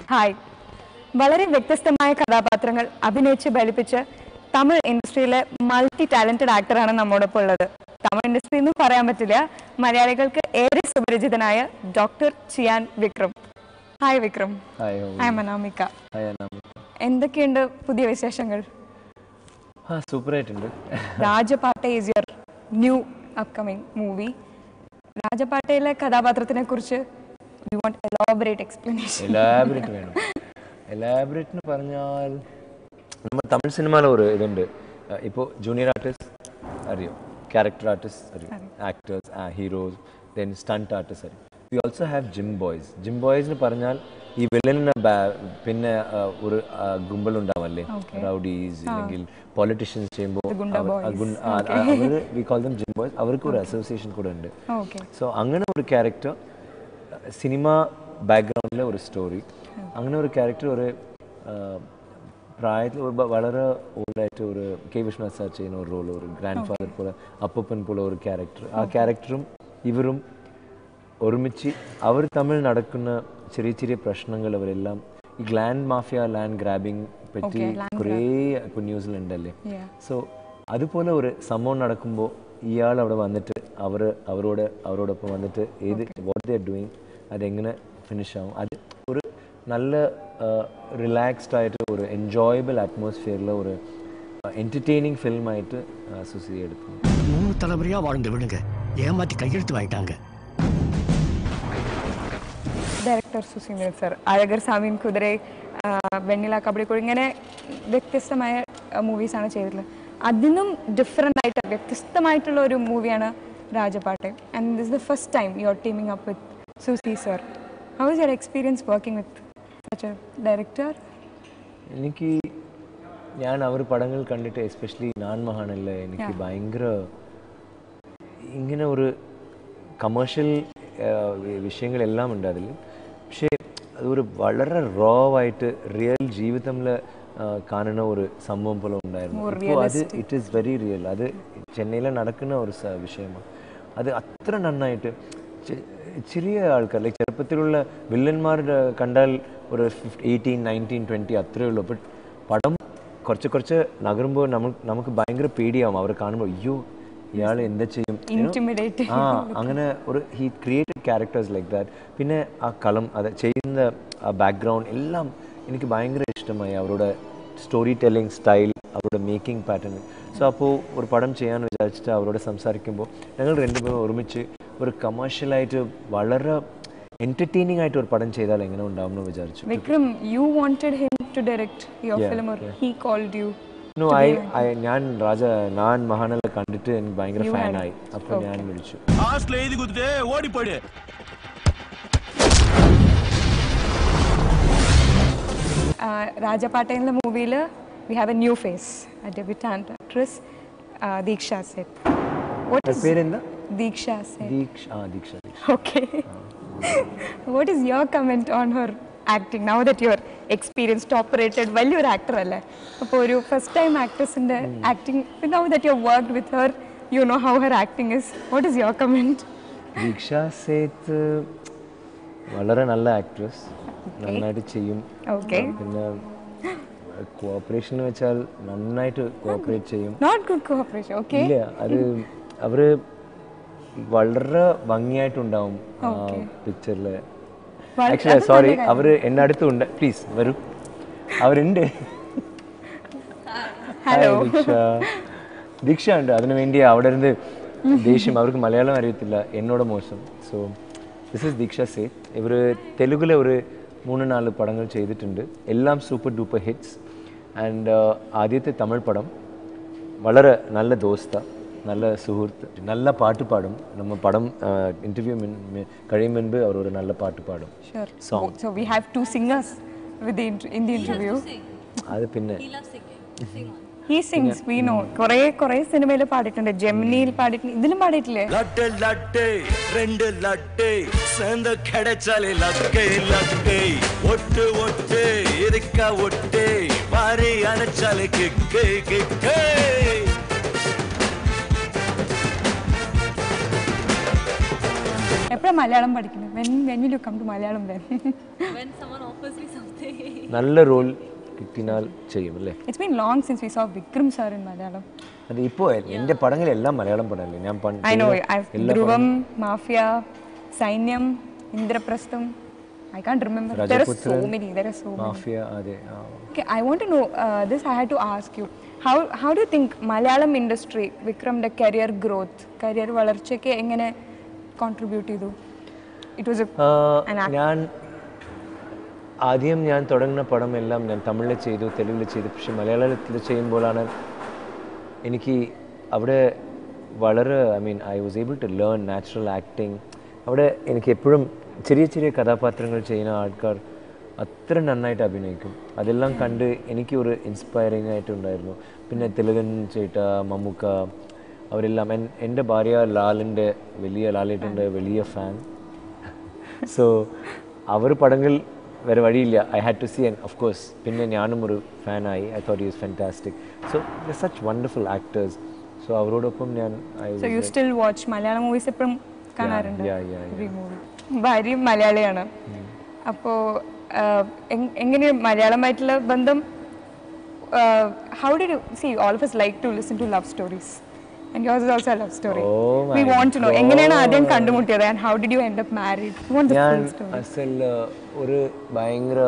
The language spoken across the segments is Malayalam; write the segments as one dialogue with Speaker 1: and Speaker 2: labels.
Speaker 1: ഹായ് വളരെ വ്യത്യസ്തമായ കഥാപാത്രങ്ങൾ അഭിനയിച്ച് ബലിപ്പിച്ച് തമിഴ് ഇൻഡസ്ട്രിയിലെ മൾട്ടി ടാലന്റഡ് ആക്ടറാണ് നമ്മോടൊപ്പം ഉള്ളത് തമിഴ് ഇൻഡസ്ട്രി എന്നും പറയാൻ പറ്റില്ല മലയാളികൾക്ക് ഏറെ സുപരിചിതനായ doctor Chiyaan Vikram hi Vikram
Speaker 2: hi
Speaker 1: I'm Anamika
Speaker 2: hi Anamika
Speaker 1: എന്തൊക്കെയുണ്ട് പുതിയ വിശേഷങ്ങൾ
Speaker 2: ആ സൂപ്പറായിട്ടുണ്ട്
Speaker 1: Rajapattai is your new upcoming movie രാജപാട്ടയിലെ കഥാപാത്രത്തിനെ കുറിച്ച് you want elaborate explanation
Speaker 2: elaborate വേണം എലാബറേറ്റ് എന്ന് പറഞ്ഞാൽ നമ്മൾ തമിഴ് സിനിമയിൽ ഒരു ഇതുണ്ട് ഇപ്പോൾ ജൂനിയർ ആർട്ടിസ്റ്റ് അറിയോ ക്യാരക്ടർ ആർട്ടിസ്റ്റ് അറിയും actors heroes then stunt artist അറിയും we also have gym boys gym boys എന്ന് പറഞ്ഞാൽ ഈ വില്ലനിന് പിന്നെ ആ, ഒരു ഗുമ്പൽ ഉണ്ടാവല്ലേ റൗഡീസ് അല്ലെങ്കിൽ പൊളിറ്റീഷ്യൻസ് ചെയ്യുമ്പോൾ
Speaker 1: ഗുണ്ട
Speaker 2: അവർ we call them gym boys അവർക്ക് ഒരു അസോസിയേഷൻ കൂടെ ഉണ്ട്
Speaker 1: ഓക്കെ
Speaker 2: സോ അങ്ങനെ ഒരു ക്യാരക്ടർ സിനിമ ബാക്ക്ഗ്രൗണ്ടിലെ ഒരു സ്റ്റോറി അങ്ങനെ ഒരു ക്യാരക്ടർ ഒരു ആ, പ്രായത്തിൽ ഒരു ബ- വളരെ ഓൾഡായിട്ട് ഒരു കെ വിശ്വനാഥ് സാർ ചെയ്യുന്ന ഒരു റോൾ ഒരു ഗ്രാൻഡ് ഫാദർ പോലെ അപ്പപ്പൻ പോലെ ഒരു ക്യാരക്ടർ ആ ക്യാരക്ടറും ഇവരും ഒരുമിച്ച് അവർ തമ്മിൽ നടക്കുന്ന ചെറിയ ചെറിയ പ്രശ്നങ്ങൾ അവരെല്ലാം ഈ ലാൻഡ് മാഫിയ ലാൻഡ് ഗ്രാബിംഗ് പറ്റി കുറേ ഇപ്പോൾ ന്യൂസിലുണ്ടല്ലേ
Speaker 1: Yeah.
Speaker 2: സോ അതുപോലെ ഒരു സംഭവം നടക്കുമ്പോൾ ഇയാൾ അവിടെ വന്നിട്ട് അവർ അവരോട് അവരോടൊപ്പം വന്നിട്ട് ഏത് വാട്ട് ദേ ആർ ഡൂയിങ് അതെങ്ങനെ ഫിനിഷ് ആവും അത് ഒരു നല്ല റിലാക്സ്ഡ് ആയിട്ട് ഒരു എൻജോയബിൾ അറ്റ്മോസ്ഫിയറിൽ ഒരു എൻ്റർടൈനിങ് ഫിലിമായിട്ട് സുസി എടുത്തു
Speaker 3: மூணு தலைமுறையா வாழ்ந்து விடுங்க ஏமாத்தி கையெழுத்து வாங்கிட்டாங்க
Speaker 1: ഡയറക്ടർ സുസീന്ദ്രൻ സർ അഴകർ സാമീൻ കുതിരെ ആ, വെണ്ണില കബഡിക്കോട് ഇങ്ങനെ വ്യത്യസ്തമായ മൂവീസാണ് ചെയ്തിട്ടുള്ളത് അതിനും ഡിഫറെൻ്റ് ആയിട്ട് വ്യത്യസ്തമായിട്ടുള്ള ഒരു മൂവിയാണ് Rajapattai and this the first time you are teaming up with Susi sir how is your experience working with such a director
Speaker 2: എനിക്ക് ഞാൻ അവർ പടങ്ങൾ കണ്ടിട്ട് എസ്പെഷ്യലി നാൻ മഹാനല്ല എനിക്ക് ഭയങ്കര ഇങ്ങനെ ഒരു കമേഴ്ഷ്യൽ വിഷയങ്ങളെല്ലാം ഉണ്ട് അതിൽ പക്ഷേ അതൊരു വളരെ റോ ആയിട്ട് റിയൽ ജീവിതത്തിൽ കാണുന്ന ഒരു സംഭവം പോലെ ഉണ്ടായിരുന്നു ഇപ്പോൾ അത് ഇറ്റ് ഈസ് വെരി റിയൽ അത് ചെന്നൈയിൽ നടക്കുന്ന ഒരു സ- വിഷയമാണ് അത് അത്ര നന്നായിട്ട് ചെ- ചെറിയ ആൾക്കാർ ലൈക്ക് ചെറുപ്പത്തിലുള്ള വില്ലന്മാർ കണ്ടാൽ ഒരു എയ്റ്റീൻ നയൻറ്റീൻ ട്വൻറ്റി അത്രയേ ഉള്ളൂ ബട്ട് പടം കുറച്ച് കുറച്ച് നഗരുമ്പോൾ നമ്മൾ നമുക്ക് ഭയങ്കര പേടിയാവും അവരെ കാണുമ്പോൾ അയ്യോ ഇയാൾ എന്താ ചെയ്യും You know?
Speaker 1: Intimidate.
Speaker 2: ആ അങ്ങനെ ഒരു he created characters like that പിന്നെ ആ കളം അത് ചെയ്യുന്ന ആ ബാക്ക്ഗ്രൗണ്ട് എല്ലാം എനിക്ക് ഭയങ്കര ഇഷ്ടമായി അവരുടെ സ്റ്റോറി ടെല്ലിംഗ് സ്റ്റൈൽ അവരുടെ മേക്കിംഗ് പാറ്റേൺ സോ അപ്പോൾ ഒരു പടം ചെയ്യാൻ വിചാരിച്ചിട്ട് അവരോട് സംസാരിക്കുമ്പോൾ ഞങ്ങൾ രണ്ടുപേരും ഒരുമിച്ച് ഒരു കമേഴ്ഷ്യലായിട്ട് വളരെ എൻ്റർടൈനിങ് ആയിട്ട് ഒരു പടം ചെയ്താൽ എങ്ങനെ ഉണ്ടാവും എന്ന് വിചാരിച്ചു
Speaker 1: Vikram you wanted him to direct your film or he called you
Speaker 2: know I I ഞാൻ രാജ ഞാൻ മഹാനല കണ്ടിട്ട് എനിക്ക് ഭയങ്കര ഫാനായി അപ്പോൾ ഞാൻ വിളിച്ചു
Speaker 4: லாஸ்ட்ல எழுதி கொடுத்துட்டு ஓடி போயிடு
Speaker 1: രാജപാട്ടയിലെ മൂവിയിൽ we have a new face debutant actress Diksha Seth what is
Speaker 2: പേരെന്താ
Speaker 1: ദീക്ഷ സെത്ത്
Speaker 2: ദീക്ഷ ആ Diksha Diksha
Speaker 1: Okay. what is your comment on her acting now that you're experienced, operated, വലിയൊരു ആക്ടർ അല്ലേ അപ്പോൾ ഒരു ഫസ്റ്റ് ടൈം ആക്ട്രസിൻ്റെ acting now that you worked with her you know how her acting is what is your comment
Speaker 2: Diksha Seth വളരെ നല്ല ആക്ട്രസ് നന്നായിട്ട് ചെയ്യും
Speaker 1: ഓക്കെ
Speaker 2: പിന്നെ കോപ്പറേഷൻ എന്ന് വെച്ചാൽ നന്നായിട്ട് കോപ്പറേറ്റ് ചെയ്യും
Speaker 1: നോട്ട് ഗുഡ് കോപ്പറേഷൻ ഓക്കെ
Speaker 2: ഇല്ല അത് അവര് വളരെ ഭംഗിയായിട്ടുണ്ടാവും പിക്ചറിൽ ആക്ച്വലി സോറി അവര് എന്നെ അടുത്തുണ്ട് പ്ലീസ് വരൂ അവരുണ്ട്
Speaker 1: ഹലോ
Speaker 2: Hi, ദീക്ഷ ദീക്ഷ ഉണ്ട് അതിനു വേണ്ടി അവിടെ ഇരുന്ന് ദേഷ്യം അവർക്ക് മലയാളം അറിയത്തില്ല എന്നോട് മോശം so this is Diksha Seth ഇവർ തെലുഗിലെ ഒരു മൂന്ന് നാല് പടങ്ങൾ ചെയ്തിട്ടുണ്ട് എല്ലാം സൂപ്പർ ഡൂപ്പർ ഹിറ്റ്സ് ആൻഡ് ആദ്യത്തെ തമിഴ് പടം വളരെ നല്ല ദോസ്ത നല്ല സുഹൃത്ത് നല്ല പാട്ട് പാടും നമ്മ പടം ഇൻ്റർവ്യൂ കഴിയും മുൻപ് അവർ ഒരു നല്ല പാട്ട് പാടും
Speaker 1: sure
Speaker 2: Song.
Speaker 1: So we have two singers with in the interview
Speaker 2: അത് പിന്നെ
Speaker 1: ഹീ സിംഗ്സ് വി നോ കുറേ കുറേ സിനിമയിൽ പാടിയിട്ടുണ്ട് ജെമിനിയിൽ പാടിയിട്ടുണ്ട് ഇതിലും പാടിയിട്ടില്ലേ
Speaker 4: லட்டு லட்டு ரெண்டு லட்டு சேர்ந்து கிடைச்சாலே லக்கை லக்கை ஒட்டு ஒட்டு இருக்க ஒட்டு மாறி அணைச்சாலே கிக்கு கிக்கு
Speaker 1: എപ്പോഴാണ് മലയാളം പഠിക്കുന്നത് when when will you come to Malayalam when
Speaker 5: when someone offers me something
Speaker 2: നല്ല റോൾ കിട്ടിയാൽ ചെയ്യും അല്ലേ
Speaker 1: It's been long since we saw Vikram sir in Malayalam.
Speaker 2: അത് ഇപ്പോൾ എൻ്റെ പടങ്ങളെല്ലാം മലയാളം പടമല്ലേ ഞാൻ പണ്ട്
Speaker 1: I know.
Speaker 2: ചെയ്യുന്ന
Speaker 1: I've
Speaker 2: എല്ലാ
Speaker 1: Dhruvam, Mafia, Sainyam, Indraprastham. I can't remember. There are so
Speaker 2: Rajaputran,
Speaker 1: many. There are so many.
Speaker 2: Mafia അതെ ആ.
Speaker 1: Okay, I want to know uh, this. I had to ask you. How how do you think Malayalam industry, Vikram's career growth, career വളർച്ചയ്ക്ക് എങ്ങനെ കോൺട്രിബ്യൂട്ട് ചെയ്തു ഇറ്റ് വാസ്
Speaker 2: ആ,
Speaker 1: an act-
Speaker 2: ഞാൻ ആദ്യം ഞാൻ തുടങ്ങുന്ന പടം എല്ലാം ഞാൻ തമിഴിൽ ചെയ്തു തെലുങ്കിൽ ചെയ്തു പക്ഷെ മലയാളത്തിൽ ചെയ്യുമ്പോഴാണ് എനിക്ക് അവിടെ വളരെ I mean I was able to learn natural acting അവിടെ എനിക്ക് എപ്പോഴും ചെറിയ ചെറിയ കഥാപാത്രങ്ങൾ ചെയ്യുന്ന ആൾക്കാർ അത്ര നന്നായിട്ട് അഭിനയിക്കും അതെല്ലാം കണ്ട് എനിക്ക് ഒരു ഇൻസ്പയറിംഗ് ആയിട്ടുണ്ടായിരുന്നു പിന്നെ തിലകൻ ചേട്ട മമ്മൂക്ക അവരെല്ലാം എൻ എൻ്റെ ഭാര്യ ലാലിൻ്റെ വലിയ ലാലേട്ടൻ്റെ വലിയ ഫാൻ സോ അവർ പടങ്ങൾ വേറെ വഴിയില്ല I had to see and of course പിന്നെ ഞാനും ഒരു ഫാനായി I thought use fantastic so such wonderful actors so അവരോടൊപ്പം ഞാൻ I
Speaker 1: so you still watch Malayalam movies എപ്പോഴും കാണാറുണ്ട്
Speaker 2: yeah, yeah,
Speaker 1: Every movie. ഭാര്യയും മലയാളിയാണ് അപ്പോൾ എങ്ങനെ മലയാളമായിട്ടുള്ള ബന്ധം how did you see all of us like to listen to love stories and yours is also love story
Speaker 2: Oh
Speaker 1: we
Speaker 2: my
Speaker 1: want to know എങ്ങനെയാണ് ആദ്യം കണ്ടുമുട്ടിയത് and how did you end up married want the
Speaker 2: ഞാൻ
Speaker 1: ഫുൾ സ്റ്റോറി
Speaker 2: അസൽ ഒരു ഭയങ്കര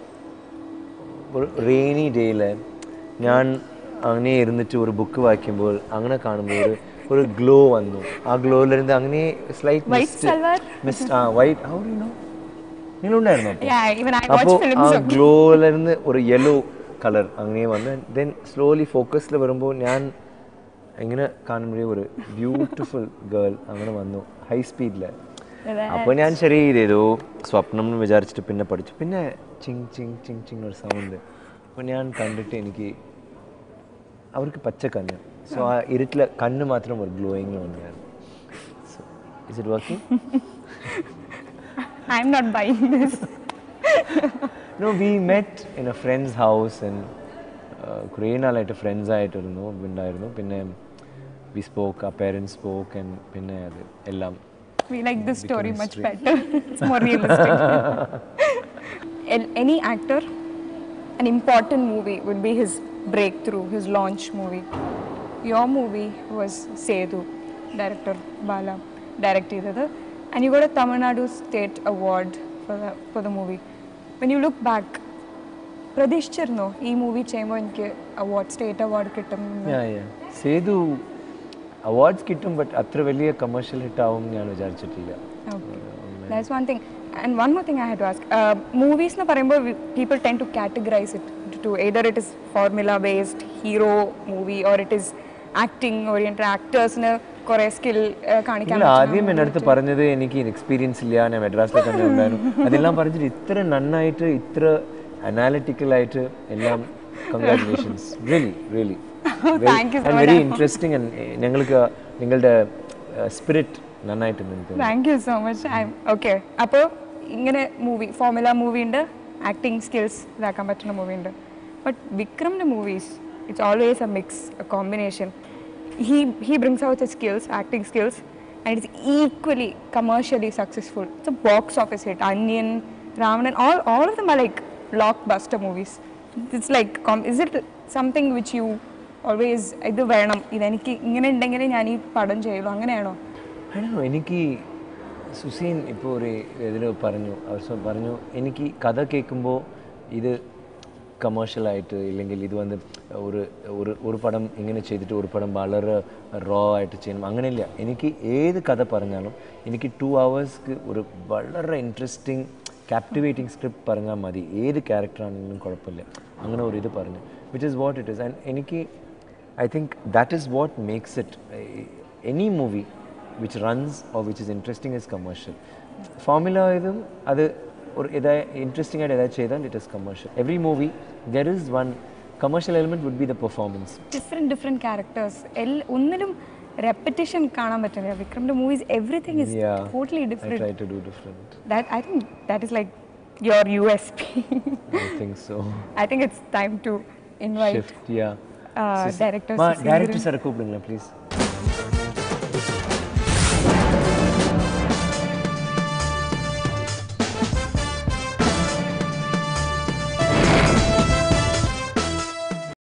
Speaker 2: ഒരു റെയിനി ഡേയിൽ ഞാൻ അങ്ങനെ ഇരുന്നിട്ട് ഒരു ബുക്ക് വായിക്കുമ്പോൾ അങ്ങനെ കാണുമ്പോൾ ഒരു ഒരു ഗ്ലോ വന്നു ആ ഗ്ലോയിലിരുന്ന് അങ്ങനെ സ്ലൈറ്റ്
Speaker 1: White salwar?
Speaker 2: മിസ്റ്റ് ആ വൈറ്റ് ഹൗ ഡു നോ നിങ്ങളുണ്ടായിരുന്നു അപ്പോൾ
Speaker 1: Yeah, even I watch
Speaker 2: അപ്പോൾ ആ
Speaker 1: films of
Speaker 2: ഗ്ലോയിലിരുന്ന് ഒരു യെല്ലോ കളർ അങ്ങനെ വന്ന് ദെൻ സ്ലോലി ഫോക്കസിൽ വരുമ്പോൾ ഞാൻ ഇങ്ങനെ കാണുമ്പോഴേ ഒരു ബ്യൂട്ടിഫുൾ ഗേൾ അങ്ങനെ വന്നു ഹൈ സ്പീഡിൽ അപ്പോൾ ഞാൻ ശരി ഇതേതോ സ്വപ്നം എന്ന് വിചാരിച്ചിട്ട് പിന്നെ പഠിച്ചു പിന്നെ ചിങ് ചിങ് ചിങ് ചിങ് ഒരു സൗണ്ട് അപ്പോൾ ഞാൻ കണ്ടിട്ട് എനിക്ക് അവർക്ക് പച്ച കണ്ണ് സോ ആ ഇരുട്ടിലെ കണ്ണ് മാത്രം ഒരു ഗ്ലോയിങ് വന്നായിരുന്നു so is it working
Speaker 1: I'm not buying this
Speaker 2: No, we met in a friend's house and uh, കുറേ നാളായിട്ട് ഫ്രണ്ട്സ് ആയിട്ടിരുന്നു ഉണ്ടായിരുന്നു പിന്നെ വി സ്പോക്ക് ആ പേരൻസ് സ്പോക്ക് ആൻഡ് പിന്നെ അത് എല്ലാം
Speaker 1: We like this story much better. it's more realistic. An- Any actor, an important movie would be his breakthrough, his launch movie. Your movie was Sedu, director Bala directed it, and you got a Tamil Nadu State Award for the, for the movie. When you look back, പ്രതീക്ഷിച്ചിരുന്നോ ഈ മൂവി ചെയ്യുമ്പോൾ എനിക്ക് അവാർഡ് സ്റ്റേറ്റ് അവാർഡ് കിട്ടും എന്ന്?
Speaker 2: Yeah, yeah. സേതു അവാർഡ്സ് കിട്ടും ബട്ട് അത്ര വലിയ കമേഴ്ഷ്യൽ ഹിറ്റ് ആവും ഞാൻ വിചാരിച്ചിട്ടില്ല
Speaker 1: Okay. That's one thing. And one more thing I had to ask. Uh, movies na parayumbo people tend to categorize it to either it is formula based hero movie or it is acting oriented actors ന് കുറെ സ്കിൽ കാണിക്കാൻ
Speaker 2: ഇല്ല ആദ്യം എൻ്റെ അടുത്ത് പറഞ്ഞത് എനിക്ക് എക്സ്പീരിയൻസ് ഇല്ല ഞാൻ മെഡ്രാസിൽ തന്നെ ഉണ്ടായിരുന്നു അതെല്ലാം പറഞ്ഞിട്ട് ഇത്ര നന്നായിട്ട് ഇത്ര അനാലിറ്റിക്കൽ ആയിട്ട് എല്ലാം congratulations really really
Speaker 1: Thank you so
Speaker 2: very interesting ഞങ്ങൾക്ക് നിങ്ങളുടെ സ്പിരിറ്റ് നന്നായിട്ട് നിങ്ങൾക്ക്
Speaker 1: thank you so much I okay അപ്പോൾ ഇങ്ങനെ മൂവി ഫോർമുല മൂവി ഉണ്ട് ആക്ടിങ് സ്കിൽസ് ഇതാക്കാൻ പറ്റുന്ന മൂവി ഉണ്ട് ബട്ട് വിക്രമിൻ്റെ movies it's always a mix a combination he he brings out a skills acting skills and it's equally commercially successful it's a box office hit Anniyan Raavanan all all of them are like block blockbuster movies it's like is it something which you always ഇത് വേണം ഇതെനിക്ക് ഇങ്ങനെ ഉണ്ടെങ്കിൽ ഞാൻ ഈ പടം ചെയ്യുള്ളൂ അങ്ങനെയാണോ
Speaker 2: ആണോ എനിക്ക് സുസീൻ ഇപ്പോൾ ഒരു ഇതിൽ പറഞ്ഞു അവർ സ- പറഞ്ഞു എനിക്ക് കഥ കേൾക്കുമ്പോൾ ഇത് കമേഴ്ഷ്യലായിട്ട് ഇല്ലെങ്കിൽ ഇത് വന്ന് ഒരു ഒരു ഒരു പടം ഇങ്ങനെ ചെയ്തിട്ട് ഒരു പടം വളരെ റോ ആയിട്ട് ചെയ്യണം അങ്ങനെയില്ല എനിക്ക് ഏത് കഥ പറഞ്ഞാലും എനിക്ക് ടു അവേഴ്സ്ക്ക് ഒരു വളരെ ഇൻട്രസ്റ്റിംഗ് ക്യാപ്റ്റിവേറ്റിംഗ് സ്ക്രിപ്റ്റ് പറഞ്ഞാൽ മതി ഏത് ക്യാരക്ടറാണെങ്കിലും കുഴപ്പമില്ല അങ്ങനെ ഒരു ഇത് പറഞ്ഞു which is what it is and എനിക്ക് I think that is what makes it any movie which runs or which is interesting is commercial formula ഇതും അത് ഒരു ഇതായ ഇൻട്രസ്റ്റിംഗ് ആയിട്ട് ഏതായത് ചെയ്താൽ it is commercial every movie there is one commercial element would be the performance
Speaker 1: different different characters എൽ ഒന്നിലും റെപ്പറ്റേഷൻ കാണാൻ പറ്റുന്നില്ല വിക്രമിന്റെ movies everything is
Speaker 2: Yeah.
Speaker 1: Totally
Speaker 2: I
Speaker 1: different
Speaker 2: try to do different.
Speaker 1: That I think that is like your U S P
Speaker 2: I think so.
Speaker 1: I think it's time to invite
Speaker 2: Shift, yeah.
Speaker 1: uh,
Speaker 2: Sis-
Speaker 1: director
Speaker 2: Ma,
Speaker 1: Suseendran.
Speaker 2: director sir கூப்பிடுங்களேன் ப்ளீஸ்